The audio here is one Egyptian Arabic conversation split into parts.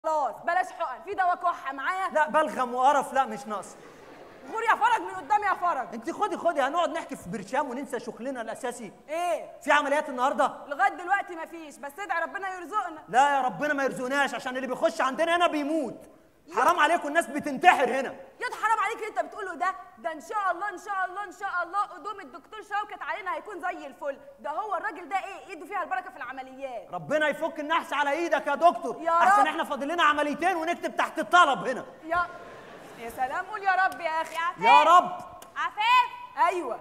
خلاص بلاش حقن في دواء كحه معايا لا بلغم وقرف لا مش ناقص غور يا فرج من قدامي يا فرج انت خدي خدي هنقعد نحكي في برشام وننسى شغلنا الاساسي ايه في عمليات النهارده لغايه دلوقتي مفيش بس ادعي ربنا يرزقنا لا يا ربنا ما يرزقناش عشان اللي بيخش عندنا هنا بيموت حرام عليكم الناس بتنتحر هنا ياض حرام عليك اللي انت بتقوله ده ده ان شاء الله ان شاء الله ان شاء الله قدوم الدكتور شوكت علينا هيكون زي الفل ده هو الراجل ده ايه ايده فيها البركه في العمليات ربنا يفك النحس على ايدك يا دكتور يا عشان رب. احنا فاضل لنا عمليتين ونكتب تحت الطلب هنا يا يا سلام قول يا رب يا اخي عفاف يا رب عفاف ايوه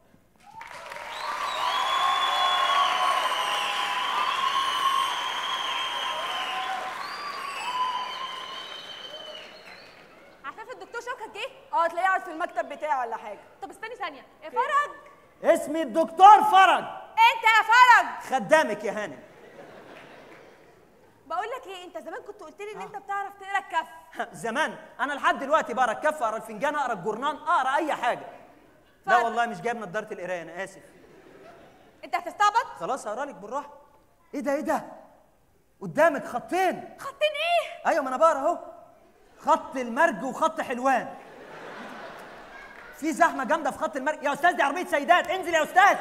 عفاف الدكتور شوكت جه اه تلاقيه قاعد في المكتب بتاعه ولا حاجه طب استني ثانيه يا فرج اسمي الدكتور فرج انت يا فرج خدامك يا هانم بقول لك ايه انت زمان كنت قلت لي ان انت بتعرف تقرا الكف زمان انا لحد دلوقتي بقرا الكف اقرا الفنجان اقرا الجورنان اقرا اي حاجه لا فعلا. والله مش جايب نضاره القرايه انا اسف انت هتستعبط خلاص هقرا لك بالراحه ايه ده ايه ده قدامك خطين خطين ايه ايوه ما انا بقرا اهو خط المرج وخط حلوان في زحمه جامده في خط المرج يا استاذ دي عربيه سيدات انزل يا استاذ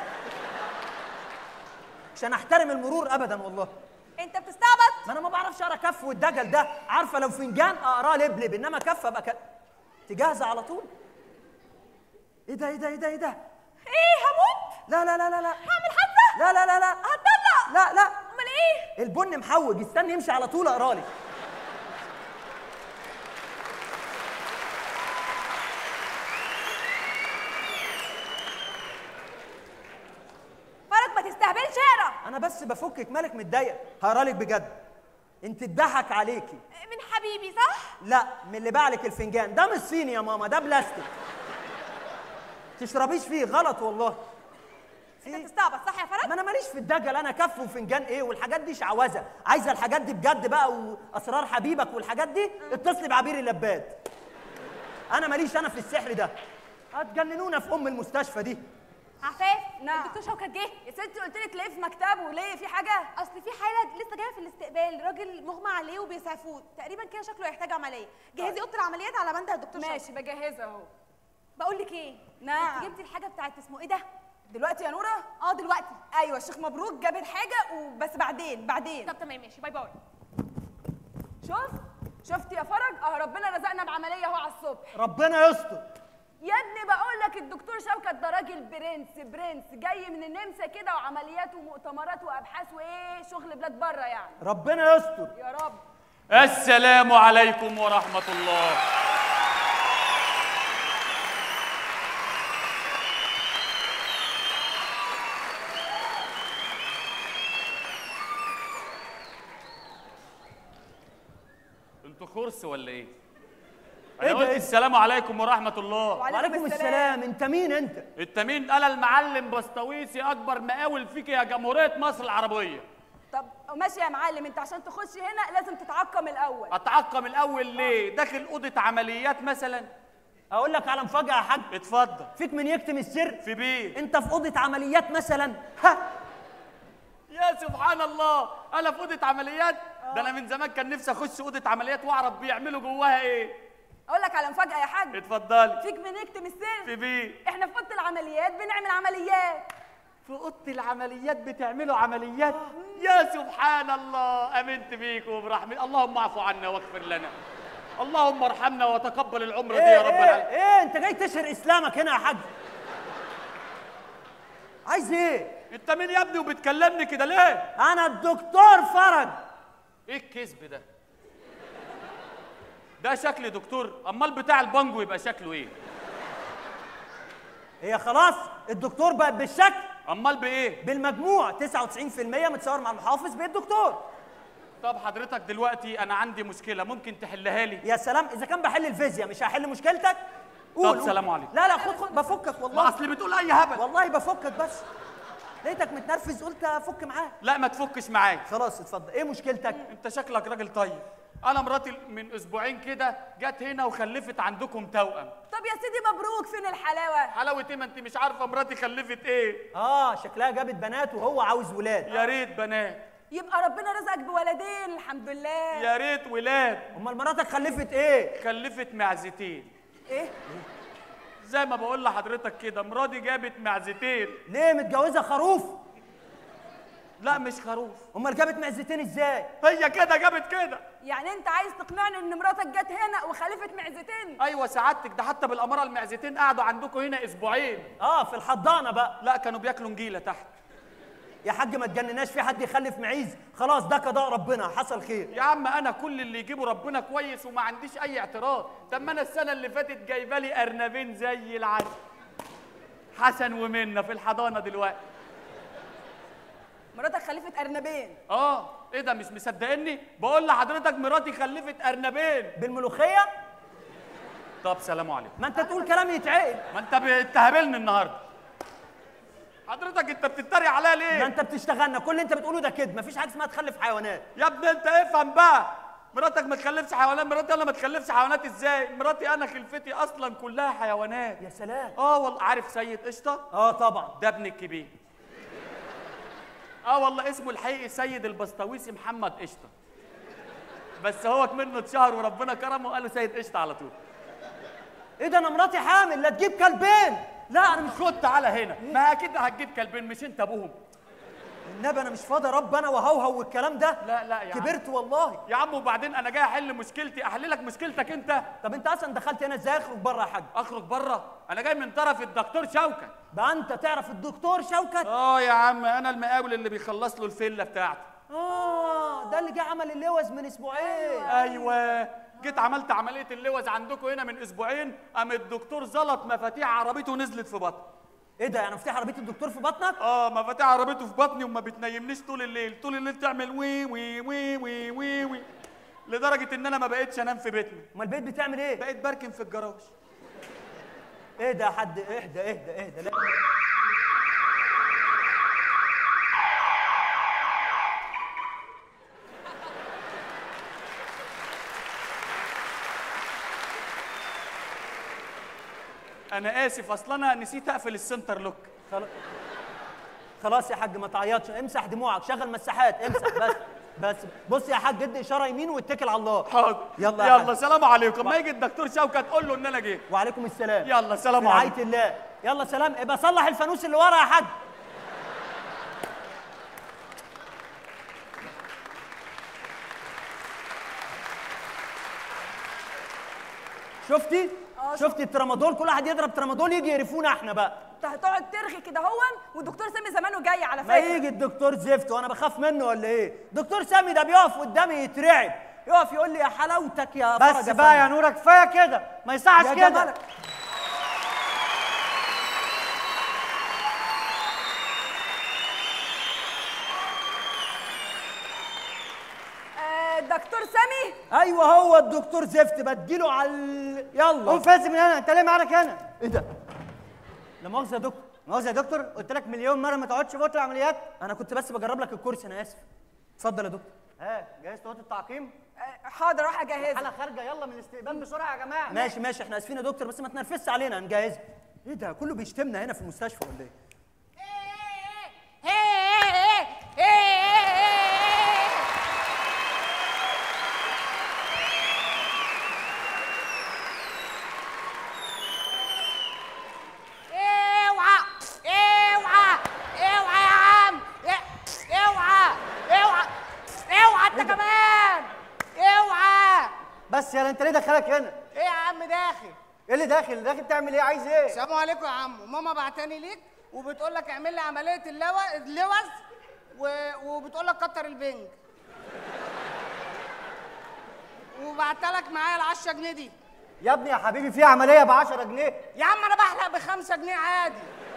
عشان احترم المرور ابدا والله انت بتستعبط ما انا ما بعرفش اقرا كف والدجل ده عارفه لو فنجان اقراه لبلب انما كف ابقى ك... انت جاهزه على طول ايه ده ايه ده ايه ده ايه ده ايه هموت لا لا لا لا لا هعمل حادثه لا لا لا لا هتطلق لا لا امال ايه البن محوج استني يمشي على طول اقرا لك فرج ما تستهبلش اقرا انا بس بفكك مالك متضايق هقرا لك بجد انت اتضحك عليكي من حبيبي صح لا من اللي باع لك الفنجان ده مش صيني يا ماما ده بلاستيك تشربيش فيه غلط والله انت في بتستعبط صح يا فرج ما انا ماليش في الدجل انا كف وفنجان ايه والحاجات دي شعوذه عايزه الحاجات دي بجد بقى واسرار حبيبك والحاجات دي اتصلي بعبير اللباد انا ماليش انا في السحر ده هتجننونا في ام المستشفى دي عفاف نعم. الدكتور شوكت جه يا ستي قلت لك ليه في مكتبه ليه في حاجه اصل في حاله لسه جايه في الاستقبال راجل مغمى عليه وبيسعفوه تقريبا كده شكله يحتاج عمليه جهزي اوضه العمليات على بند الدكتور شوكت ماشي بجهزها اهو بقول لك ايه نعم. انت جبتي الحاجه بتاعت اسمه ايه ده دلوقتي يا نوره اه دلوقتي ايوه الشيخ مبروك جاب الحاجه وبس بعدين بعدين طب تمام ماشي باي باي شوف شفت يا فرج اه ربنا رزقنا بعمليه اهو على الصبح ربنا يستر يا ابني بقول لك الدكتور شوكت ده راجل برنس برنس جاي من النمسا كده وعمليات ومؤتمرات وابحاث وايه شغل بلاد بره يعني ربنا يستر يا رب السلام عليكم ورحمة الله انتوا خرس ولا ايه؟ إيه انا ده؟ قلت إيه؟ السلام عليكم ورحمة الله وعليكم السلام انت مين انت انت مين؟ انا المعلم بسطويسي اكبر مقاول فيك يا جمهورية مصر العربية طب ماشي يا معلم انت عشان تخش هنا لازم تتعقم الاول اتعقم الاول ليه؟ داخل اوضة عمليات مثلا؟ اقول لك على مفاجاه يا حاج اتفضل فيك من يكتم السر في بيت انت في اوضه عمليات مثلا ها يا سبحان الله انا في اوضه عمليات ده انا من زمان كان نفسي اخش اوضه عمليات واعرف بيعملوا جواها ايه اقول لك على مفاجاه يا حاج اتفضلي فيك من يكتم السر في بيت احنا في اوضه العمليات بنعمل عمليات في اوضه العمليات بتعملوا عمليات يا سبحان الله امنت بيكم وبرحمة اللهم اعف عنا واغفر لنا اللهم ارحمنا وتقبل العمر دي ايه يا رب ايه, العالمين ايه انت جاي تشهر اسلامك هنا يا حاج عايز ايه انت مين يا ابني وبتكلمني كده ليه انا الدكتور فرج ايه الكذب ده ده شكل دكتور امال بتاع البانجو يبقى شكله ايه هي خلاص الدكتور بقى بالشكل امال بايه بالمجموع 99% متصور مع المحافظ بقيت دكتور طب حضرتك دلوقتي انا عندي مشكله ممكن تحلها لي يا سلام اذا كان بحل الفيزياء مش هحل مشكلتك قول طب سلام قول. عليكم. لا لا خد خد بفكك ما والله اصل بتقول اي هبل والله بفكك بس لقيتك متنرفز قلت افك معاك لا ما تفكش معايا خلاص اتفضل ايه مشكلتك انت شكلك راجل طيب انا مراتي من اسبوعين كده جت هنا وخلفت عندكم توأم طب يا سيدي مبروك فين الحلاوه حلاوه ايه ما انت مش عارفه مراتي خلفت ايه اه شكلها جابت بنات وهو عاوز ولاد يا ريت بنات يبقى ربنا رزقك بولدين الحمد لله يا ريت ولاد امال مراتك خلفت ايه خلفت معزتين ايه زي ما بقول لحضرتك كده مراتي جابت معزتين ليه متجوزه خروف لا مش خروف امال جابت معزتين ازاي هي كده جابت كده يعني انت عايز تقنعني ان مراتك جت هنا وخلفت معزتين ايوه سعادتك ده حتى بالاماره المعزتين قعدوا عندكم هنا اسبوعين اه في الحضانه بقى لا كانوا بياكلوا نجيله تحت يا حاج ما تجنناش في حد يخلف معيز خلاص ده قضاء ربنا حصل خير يا عم انا كل اللي يجيبه ربنا كويس وما عنديش اي اعتراض طب ما انا السنه اللي فاتت جايبه لي ارنبين زي العسل حسن ومنه في الحضانه دلوقتي مراتك خلفت ارنبين اه ايه ده مش مصدقني بقول لحضرتك مراتي خلفت ارنبين بالملوخيه طب سلام عليكم ما انت تقول كلام يتعقل ما انت بتهابلني النهارده حضرتك انت بتتريق عليا ما ليه انت بتشتغلنا كل اللي انت بتقوله ده كده مفيش حاجه اسمها تخلف حيوانات يا ابني انت افهم بقى مراتك ما تخلفش حيوانات مراتي انا ما تخلفش حيوانات ازاي مراتي انا خلفتي اصلا كلها حيوانات يا سلام اه والله عارف سيد قشطه اه طبعا ده ابن الكبير اه والله اسمه الحقيقي سيد البسطويسي محمد قشطه بس هو منه اتشهر وربنا كرمه وقال له سيد قشطه على طول ايه ده انا مراتي حامل لا تجيب كلبين لا انا مش خد تعالى هنا ما اكيد هتجيب كلبين مش انت ابوهم النبي انا مش فاضي رب انا وهوهو والكلام ده لا لا يا عم. كبرت والله يا عم وبعدين انا جاي احل مشكلتي احل لك مشكلتك انت طب انت اصلا دخلت هنا ازاي اخرج بره يا حاج اخرج بره انا جاي من طرف الدكتور شوكت بقى انت تعرف الدكتور شوكت اه يا عم انا المقاول اللي بيخلص له الفيلا بتاعته اه ده اللي جه عمل اللوز من اسبوعين ايوه جيت عملت عمليه اللوز عندكم هنا من اسبوعين قام الدكتور زلط مفاتيح عربيته ونزلت في بطني ايه ده يعني مفتاح عربيه الدكتور في بطنك اه مفاتيح عربيته في بطني وما بتنيمنيش طول الليل طول الليل تعمل وي وي وي وي وي وي لدرجه ان انا ما بقتش انام في بيتنا امال البيت بتعمل ايه بقيت بركن في الجراج ايه ده يا حد اهدى اهدى اهدى لا انا اسف اصل انا نسيت اقفل السنتر لوك خلاص خلاص يا حاج ما تعيطش امسح دموعك شغل مساحات امسح بس بس بص يا حاج ادي اشاره يمين واتكل على الله حاضر يلا يا يلا حاج. سلام عليكم ما يجي الدكتور شوكت قول له ان انا جيت وعليكم السلام يلا سلام في رعايه عليكم الله يلا سلام ابقى صلح الفانوس اللي ورا يا حاج شفتي شفتي الترامادول كل واحد يضرب ترامادول يجي يقرفونا احنا بقى انت هتقعد ترغي كده هون والدكتور سامي زمانه جاي على ما فكره يجي الدكتور زفت وانا بخاف منه ولا ايه دكتور سامي ده بيقف قدامي يترعب يقف يقول لي يا حلاوتك يا فرج بس بقى يا فندم. نورة كفايه كده ما يصحش يا كده جمالك. آه دكتور سامي ايوه هو الدكتور زفت بديله على ال- يلا قوم فاسي من هنا انت ليه معاك هنا ايه ده لا مؤاخذه يا دكتور مؤاخذة يا دكتور قلت لك مليون مره ما تقعدش في اوضه العمليات انا كنت بس بجرب لك الكرسي انا اسف اتفضل يا دكتور ها جهزت اوضه التعقيم آه حاضر راح اجهزها حاله خارجه يلا من الاستقبال بسرعه يا جماعه ماشي ماشي احنا اسفين يا دكتور بس ما تنرفزش علينا هنجهزها ايه ده كله بيشتمنا هنا في المستشفى ولا ايه اوعى اوعى اوعى يا عم اوعى اوعى اوعى انت كمان اوعى بس يلا انت ليه دخلك هنا ايه يا عم داخل ايه اللي داخل داخل تعمل ايه عايز ايه السلام عليكم يا عم ماما بعتني ليك وبتقول لك اعمل لي عمليه اللو- اللوز و... وبتقول لك كتر البنج وبعتلك معايا ال 10 جنيه دي يا ابني يا حبيبي في عمليه ب 10 جنيه يا عم انا بحلق ب 5 جنيه عادي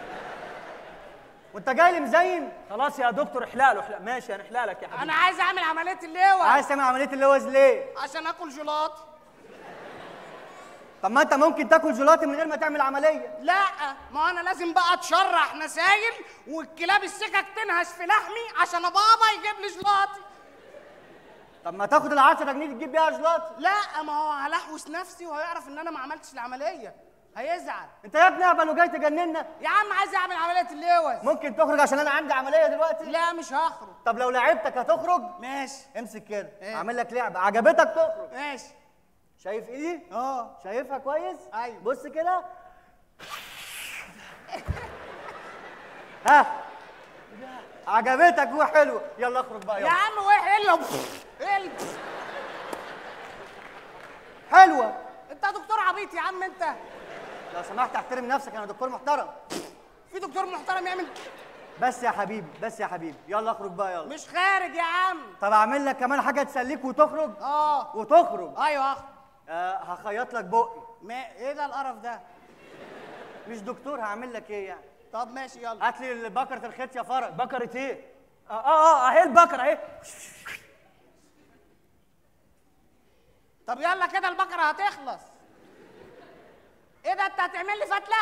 وانت جاي لي مزين خلاص يا دكتور احلق له احلق ماشي هنحلق لك يا حبيبي انا عايز اعمل عمليه اللوز عايز تعمل عمليه اللوز ليه عشان اكل جيلاتي طب ما انت ممكن تاكل جيلاتي من غير ما تعمل عمليه لا ما انا لازم بقى اتشرح نسايل والكلاب السكك تنهش في لحمي عشان بابا يجيب لي جلاطي طب ما تاخد ال 10 جنيه تجيب بيها جيلاتي لا ما هو هلحوس نفسي وهيعرف ان انا ما عملتش العمليه هيزعل انت يا ابني اهبل وجاي تجننا يا عم عايز اعمل عمليه اللوز ممكن تخرج عشان انا عندي عمليه دلوقتي لا مش هخرج طب لو لعبتك هتخرج ماشي امسك كده إيه؟ اعمل لك لعبه عجبتك تخرج ماشي شايف ايدي اه شايفها كويس أيوة. بص كده ها عجبتك وحلوه يلا اخرج بقى يا يلا عم وايه ايه اللي ايه اللي حلوه انت دكتور عبيط يا عم انت لو سمحت احترم نفسك انا دكتور محترم في دكتور محترم يعمل بس يا حبيبي بس يا حبيبي يلا اخرج بقى يلا مش خارج يا عم طب اعمل لك كمان حاجه تسليك وتخرج اه وتخرج ايوه اخ آه هخيط لك بقي ما ايه ده القرف ده مش دكتور هعمل لك ايه يعني طب ماشي يلا هات لي بكره الخيط يا فرج بكرة ايه؟ اه اه اه اهي البكرة اهي طب يلا كده البقره هتخلص ايه ده انت هتعمل لي فتله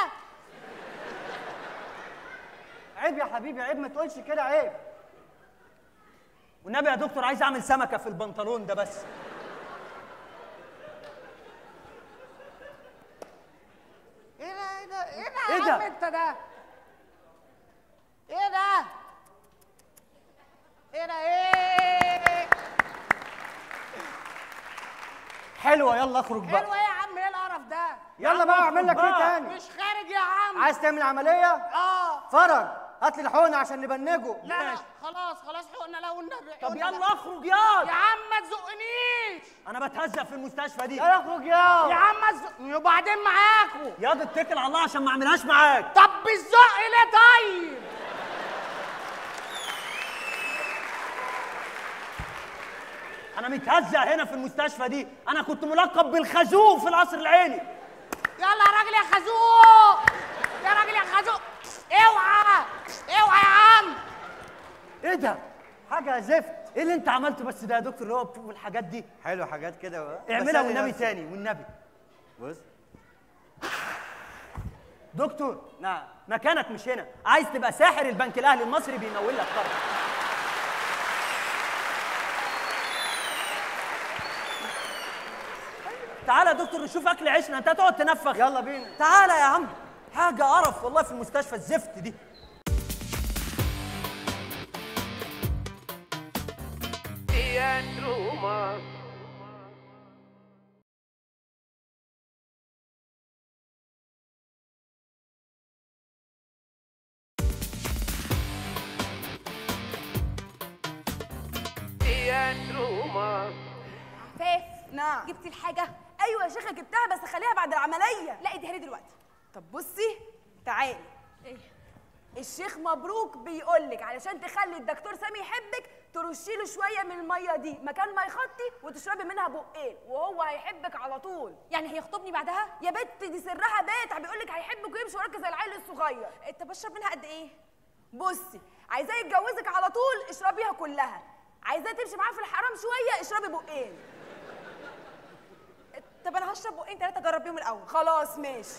عيب يا حبيبي عيب ما تقولش كده عيب والنبي يا دكتور عايز اعمل سمكة في البنطلون ده بس ايه ده ايه ده ايه ده إيه يا ده؟ عم انت ده ايه ده ايه ده ايه حلوه يلا اخرج بقى حلوه ايه يا عم ايه القرف ده يلا بقى اعمل لك ايه بقى. تاني مش خارج يا عم عايز تعمل عمليه اه فرج هات لي الحقنه عشان نبنجه لا لا خلاص خلاص حقنا لو النبي طب حقنا يلا لا. اخرج يا يا عم ما تزقنيش انا بتهزق في المستشفى دي يلا اخرج يا يا عم ما تزق وبعدين معاكوا ياض اتكل على الله عشان ما اعملهاش معاك طب بالزق ليه طيب انا متهزق هنا في المستشفى دي انا كنت ملقب بالخازوق في القصر العيني يلا يا راجل يا خازوق يا راجل يا خازوق اوعى اوعى يا عم ايه ده حاجه زفت ايه اللي انت عملته بس ده يا دكتور اللي هو والحاجات دي حلو حاجات كده بقى. اعملها بس والنبي بس- تاني والنبي بص دكتور نعم مكانك مش هنا عايز تبقى ساحر البنك الاهلي المصري بيمول لك طبعا تعالى يا دكتور نشوف اكل عيشنا انت هتقعد تنفخ يلا بينا تعالى يا عم حاجه قرف والله في المستشفى الزفت دي فاف نعم جبتي الحاجه ايوه يا شيخه جبتها بس خليها بعد العمليه لا اديها لي دلوقتي طب بصي تعالي ايه الشيخ مبروك بيقول لك علشان تخلي الدكتور سامي يحبك ترشي له شويه من الميه دي مكان ما يخطي وتشربي منها بقين وهو هيحبك على طول يعني هيخطبني بعدها يا بت دي سرها بيت بيقول لك هيحبك ويمشي وراكي زي العيل الصغير انت بشرب منها قد ايه بصي عايزاه يتجوزك على طول اشربيها كلها عايزاه تمشي معاه في الحرام شويه اشربي بقين طب انا هشرب بقين ثلاثه اجرب بيهم الاول خلاص ماشي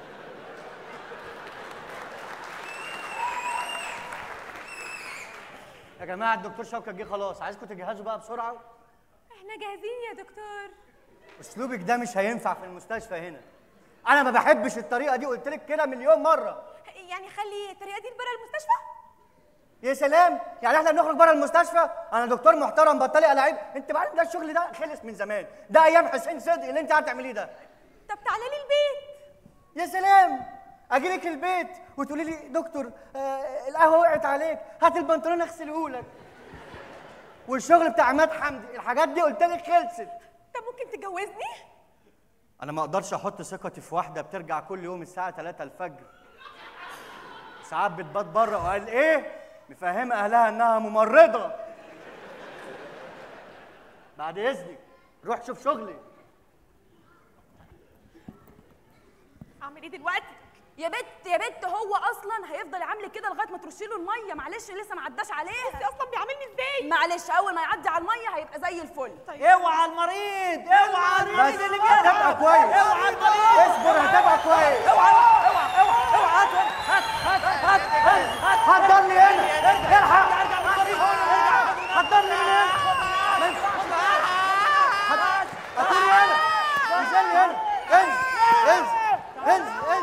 يا جماعه الدكتور شوكت جه خلاص عايزكم تجهزوا بقى بسرعه احنا جاهزين يا دكتور اسلوبك ده مش هينفع في المستشفى هنا انا ما بحبش الطريقه دي قلت لك كده مليون مره يعني خلي الطريقه دي بره المستشفى يا سلام يعني احنا بنخرج بره المستشفى انا دكتور محترم بطلي الاعيب انت بعد ده الشغل ده خلص من زمان ده ايام حسين صدق اللي انت قاعده تعمليه ده طب تعالى لي البيت يا سلام اجي لك البيت وتقولي لي دكتور آه القهوه وقعت عليك هات البنطلون اغسله لك والشغل بتاع عماد حمدي الحاجات دي قلت لك خلصت طب ممكن تتجوزني انا ما اقدرش احط ثقتي في واحده بترجع كل يوم الساعه 3 الفجر ساعات بتبات بره وقال ايه مفهمه اهلها انها ممرضه بعد اذنك روح شوف شغلي اعمل ايه دلوقتي يا بت يا بت هو اصلا هيفضل يعاملك كده لغايه ما ترشي له الميه معلش لسه ما عداش انت عليها اصلا بيعاملني ازاي معلش اول ما يعدي على الميه هيبقى زي الفل اوعى المريض اوعى بس المريض اللي جاي هتبقى كويس اوعى المريض اصبر هتبقى كويس اوعى اوعى اوعى اوعى هات هات هات هات هات حضرني هنا الحق ارجع بالمريض ارجع حضرني من هنا ما ينفعش هاتوني هنا انزلني هنا انزل انزل انزل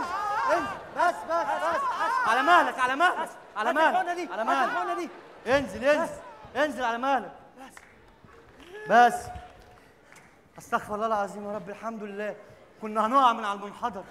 على هات مالك الحقنة دي على هات مالك الحقنة دي انزل انزل انزل على مالك بس استغفر الله العظيم يا رب الحمد لله كنا هنقع من على المنحدر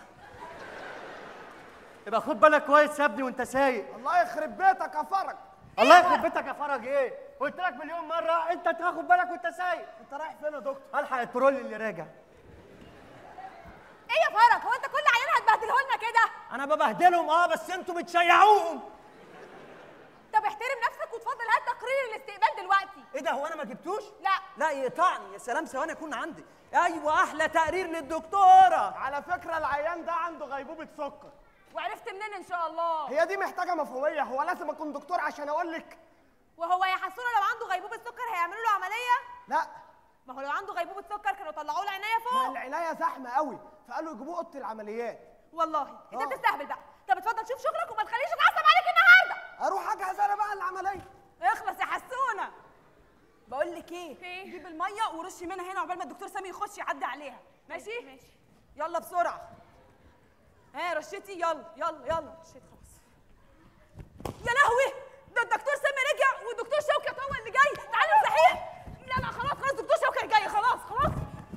يبقى خد بالك كويس يا ابني وانت سايق الله يخرب بيتك يا فرج الله يخرب بيتك يا فرج ايه قلت لك مليون مره انت تاخد بالك وانت سايق انت رايح فين يا دكتور الحق الترول اللي راجع ايه يا فرج هو انت كل عيال هتبهدله لنا كده انا ببهدلهم اه بس انتوا بتشيعوهم طب احترم نفسك وتفضل هات تقرير الاستقبال دلوقتي ايه ده هو انا ما جبتوش لا لا يقطعني يا سلام ثواني اكون عندي ايوه احلى تقرير للدكتوره على فكره العيان ده عنده غيبوبه سكر وعرفت منين ان شاء الله هي دي محتاجه مفهوميه هو لازم اكون دكتور عشان اقول لك وهو يا حسونه لو عنده غيبوبه سكر هيعملوا له عمليه لا ما هو لو عنده غيبوبه سكر كانوا طلعوا له عنايه ما فوق العنايه زحمه قوي فقالوا يجيبوه اوضه العمليات والله انت آه. بتستهبل بقى طب اتفضل شوف شغلك وما تخليش اتعصب عليك النهارده اروح اجهز انا بقى العمليه اخلص يا حسونه بقول لك ايه إيه؟ جيب الميه ورشي منها هنا عقبال ما الدكتور سامي يخش يعدي عليها ماشي ماشي يلا بسرعه ها رشيتي يلا يلا يلا رشيت خلاص يا لهوي ده الدكتور سامي رجع والدكتور شوكت هو اللي جاي تعالوا صحيح لا لا خلاص خلاص الدكتور شوكت جاي خلاص خلاص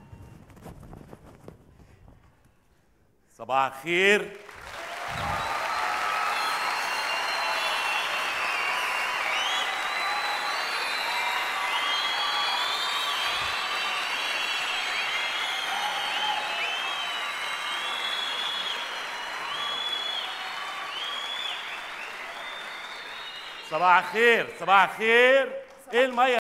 صباح الخير صباح الخير صباح الخير ايه الميه